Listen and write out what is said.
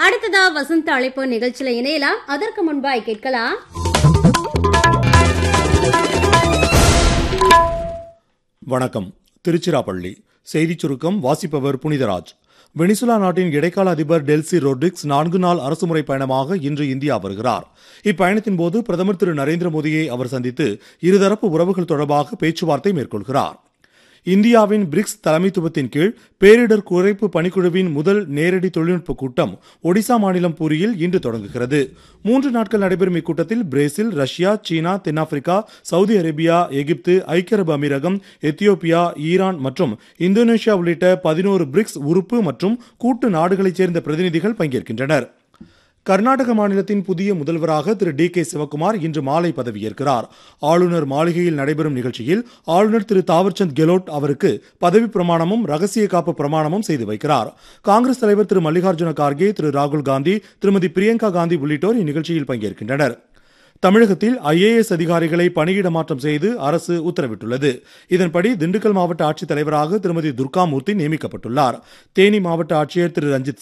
அடுத்ததா வசந்த அழைப்பு நிகழ்ச்சியில இணையலாம் அதற்கு முன்பாய் கேட்கலாம் வணக்கம் திருச்சிராப்பள்ளி செய்திச் சுருக்கம் வாசிப்பவர் புனிதராஜ் வெனிசுலா நாட்டின் இடைக்கால அதிபர் டெல்சி ரோட்ரிக்ஸ் நான்கு நாள் அரசுமுறை பயணமாக இன்று இந்தியா வருகிறார் இப்பயணத்தின் போது பிரதமர் திரு நரேந்திர மோடியை அவர் சந்தித்து இருதரப்பு உறவுகள் தொடர்பாக பேச்சுவார்த்தை மேற்கொள்கிறார் இந்தியாவின் பிரிக்ஸ் தலைமைத்துவத்தின் கீழ் பேரிடர் குறைப்பு பணிக்குழுவின் முதல் நேரடி தொழில்நுட்ப கூட்டம் ஒடிசா மாநிலம் பூரியில் இன்று தொடங்குகிறது மூன்று நாட்கள் நடைபெறும் இக்கூட்டத்தில் பிரேசில் ரஷ்யா சீனா தென்னாப்பிரிக்கா சவுதி அரேபியா எகிப்து ஐக்கிய அரபு அமீரகம் எத்தியோப்பியா ஈரான் மற்றும் இந்தோனேஷியா உள்ளிட்ட பதினோரு பிரிக்ஸ் உறுப்பு மற்றும் கூட்டு நாடுகளைச் சேர்ந்த பிரதிநிதிகள் பங்கேற்கின்றனர் கர்நாடக மாநிலத்தின் புதிய முதல்வராக திரு டி கே சிவக்குமார் இன்று மாலை பதவியேற்கிறார் ஆளுநர் மாளிகையில் நடைபெறும் நிகழ்ச்சியில் ஆளுநர் திரு தாவர்சந்த் கெலோட் அவருக்கு பதவி பிரமாணமும் ரகசிய காப்பு பிரமாணமும் செய்து வைக்கிறார் காங்கிரஸ் தலைவர் திரு மல்லிகார்ஜுன கார்கே திரு ராகுல் காந்தி திருமதி பிரியங்கா காந்தி உள்ளிட்டோர் இந்நிகழ்ச்சியில் பங்கேற்கின்றனர் தமிழகத்தில் ஐஏஎஸ் அதிகாரிகளை பணியிட மாற்றம் செய்து அரசு உத்தரவிட்டுள்ளது இதன்படி திண்டுக்கல் மாவட்ட ஆட்சித்தலைவராக திருமதி துர்காமூர்த்தி நியமிக்கப்பட்டுள்ளார் தேனி மாவட்ட ஆட்சியர் திரு ரஞ்சித்